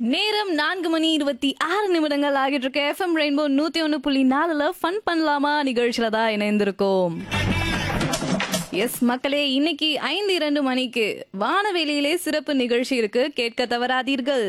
நேரம் நான்கு மணி இருபத்தி ஆறு நிமிடங்கள் ஆகிட்டு இருக்க எஃப்எம் ரெயின்போ நூத்தி ஒன்று புள்ளி நாலுல ஃபன் பண்ணலாமா நிகழ்ச்சியில தான் இணைந்திருக்கோம் எஸ் மக்களே இன்னைக்கு ஐந்து இரண்டு மணிக்கு வானவெளியிலே சிறப்பு நிகழ்ச்சி இருக்கு கேட்க தவறாதீர்கள்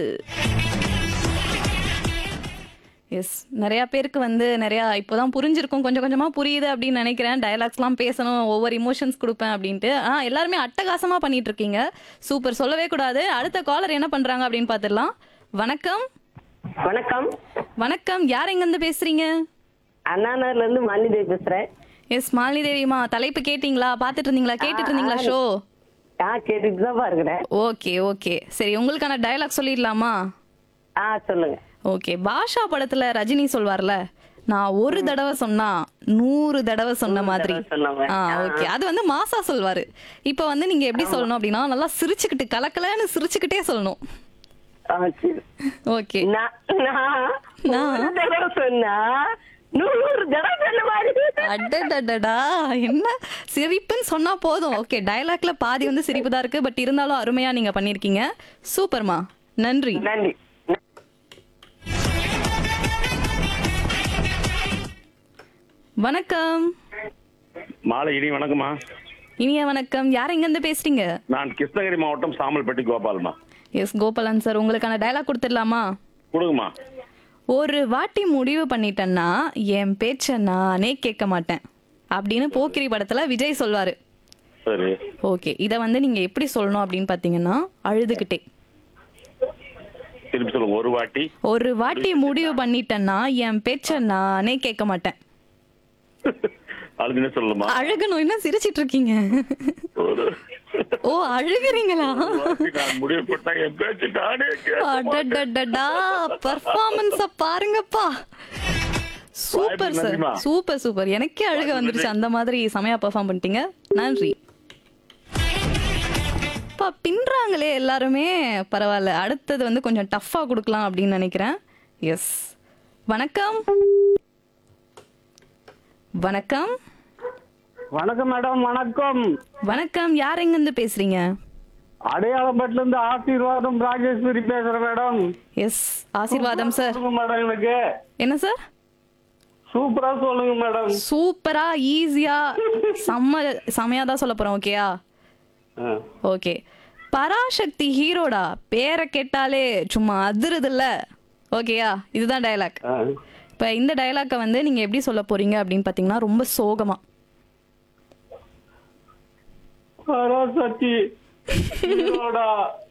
எஸ் நிறைய பேருக்கு வந்து நிறைய இப்போதான் புரிஞ்சிருக்கும் கொஞ்சம் கொஞ்சமா புரியுது அப்படின்னு நினைக்கிறேன் டயலாக்ஸ்லாம் பேசணும் ஒவ்வொரு இமோஷன்ஸ் கொடுப்பேன் அப்படின்ட்டு ஆ எல்லாருமே அட்டகாசமா பண்ணிட்டு இருக்கீங்க சூப்பர் சொல்லவே கூடாது அடுத்த காலர் என்ன பண்றாங்க அப்படின்னு பார்த்துடலாம் வணக்கம் வணக்கம் வணக்கம் யார் எங்கேருந்து பேசுறீங்க அண்ணாநகர்ல இருந்து மாலிதேவி பேசுறேன் எஸ் மாலினி தேவிமா தலைப்பு கேட்டிங்களா பார்த்துட்டு இருந்தீங்களா கேட்டுட்டு இருந்தீங்களா ஷோ ஆ கேட்டுட்டு தான் இருக்கிறேன் ஓகே ஓகே சரி உங்களுக்கான டயலாக் சொல்லிடலாமா ஆ சொல்லுங்க ஓகே பாஷா படத்துல ரஜினி சொல்வார்ல நான் ஒரு தடவை சொன்னா நூறு தடவை சொன்ன மாதிரி தடவை சொன்ன மாதிரி. ஆ ஓகே அது வந்து மாசா சொல்வாரு இப்போ வந்து நீங்க எப்படி சொல்லணும் அப்படின்னா நல்லா சிரிச்சுக்கிட்டு கலக்கலன்னு சிரிச்சுக்கிட்டே சொல்லணும் ஆ, சரி. ஓகே நான் நான் நான்? ஒரு தடவை சொன்னா நூறு தடவை சொன்ன மாதிரி அடடடடா என்ன சிரிப்புன்னு சொன்னா போதும் ஓகே டயலாக்ல பாதி வந்து சிரிப்பு தான் இருக்கு பட் இருந்தாலும் அருமையா நீங்க பண்ணிருக்கீங்க சூப்பர்மா நன்றி நன்றி வணக்கம் மாலை இனி வணக்கம்மா இனிய வணக்கம் யார் எங்க இருந்து பேசுறீங்க நான் கிருஷ்ணகிரி மாவட்டம் சாமல்பட்டி கோபால்மா எஸ் கோபாலன் சார் உங்களுக்கான டயலாக் கொடுத்துடலாமா கொடுங்கம்மா ஒரு வாட்டி முடிவு பண்ணிட்டேன்னா என் பேச்ச நானே கேட்க மாட்டேன் அப்படின்னு போக்கிரி படத்துல விஜய் சொல்வாரு சரி ஓகே இத வந்து நீங்க எப்படி சொல்லணும் அப்படின்னு பாத்தீங்கன்னா அழுதுகிட்டே திருப்பி சொல்லுங்க ஒரு வாட்டி ஒரு வாட்டி முடிவு பண்ணிட்டேன்னா என் பேச்ச நானே கேட்க மாட்டேன் அதுன்னு சொல்லுமா அழுகணும் என்ன சிரிச்சிட்டு இருக்கீங்க ஒரு ஓ அழுகுறீங்களா ஒரு வாட்டி நான் முடிவு போட்டா என் பேச்சு நானே கேட்க மாட்டேன். அடடடடா பர்ஃபார்மன்ஸ பாருங்கப்பா சூப்பர் வாய்ப்புக்கு சார் நன்றிம்மா. சூப்பர் சூப்பர் எனக்கே அழுக வாய்ப்புக்கு வந்துருச்சு நன்றி. அந்த மாதிரி செமையா பெர்ஃபார்ம் பண்ணிட்டீங்க நன்றி பா பின்றாங்களே எல்லாருமே பரவாயில்ல அடுத்தது வந்து கொஞ்சம் டஃப்பா கொடுக்கலாம் அப்படின்னு நினைக்கிறேன் எஸ் வணக்கம் வணக்கம் வணக்கம் மேடம் வணக்கம் வணக்கம் யார் எங்க இருந்து பேசுறீங்க அடையாளப்பட்டுல இருந்து ஆசீர்வாதம் ராஜேஸ்வரி பேசுறேன் மேடம் எஸ் ஆசீர்வாதம் சார் சொல்லுங்க மேடம் எனக்கு என்ன சார் சூப்பரா சொல்லுங்க மேடம் சூப்பரா ஈஸியா செம்ம செமையா தான் சொல்ல போறோம் ஓகேயா ஆ. ஓகே பராசக்தி ஹீரோடா பேரை கேட்டாலே சும்மா அதிருதுல்ல ஓகேயா இதுதான் டயலாக் ஆ. இப்போ இந்த டயலாக்கை வந்து நீங்க எப்படி சொல்ல போறீங்க அப்படின்னு பாத்தீங்கன்னா ரொம்ப சோகமா பராசக்தி ஹீரோடா.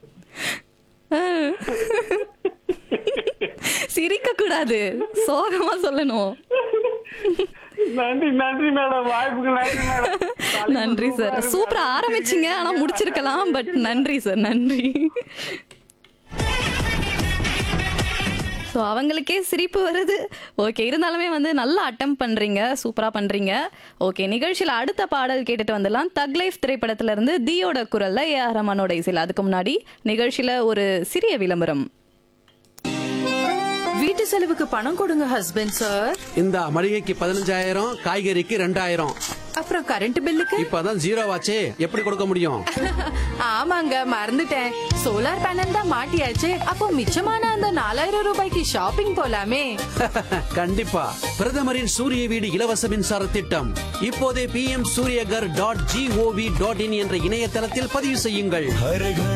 சிரிக்க கூடாது சோகமா சொல்லணும் நன்றி நன்றி மேடம் வாய்ப்புக்கு நன்றி மேடம் நன்றி சார் சூப்பரா ஆரம்பிச்சீங்க ஆனா முடிச்சிருக்கலாம் பட் நன்றி சார் நன்றி ஸோ அவங்களுக்கே சிரிப்பு வருது ஓகே இருந்தாலுமே வந்து நல்லா அட்டம் பண்றீங்க சூப்பரா பண்றீங்க ஓகே நிகழ்ச்சியில அடுத்த பாடல் கேட்டுட்டு வந்துடலாம் தக் லைஃப் திரைப்படத்துல இருந்து தியோட குரல்ல ஏ ஆர் ரஹ்மானோட இசையில் அதுக்கு முன்னாடி நிகழ்ச்சியில ஒரு சிறிய விளம்பரம் வீட்டு செலவுக்கு பணம் கொடுங்க ஹஸ்பண்ட் சார் இந்த மளிகைக்கு பதினஞ்சாயிரம் காய்கறிக்கு ரெண்டாயிரம் அப்புறம் கரண்ட் பில்லுக்கு இப்பதான் ஜீரோ ஆச்சே எப்படி கொடுக்க முடியும் ஆமாங்க மறந்துட்டேன் சோலார் பேனல் தான் மாட்டியாச்சு அப்போ மிச்சமான அந்த நாலாயிரம் ரூபாய்க்கு ஷாப்பிங் போலாமே கண்டிப்பா பிரதமரின் சூரிய வீடு இலவச மின்சார திட்டம் இப்போதே P M Suryaghar dot gov dot in என்ற இணையதளத்தில் பதிவு செய்யுங்கள்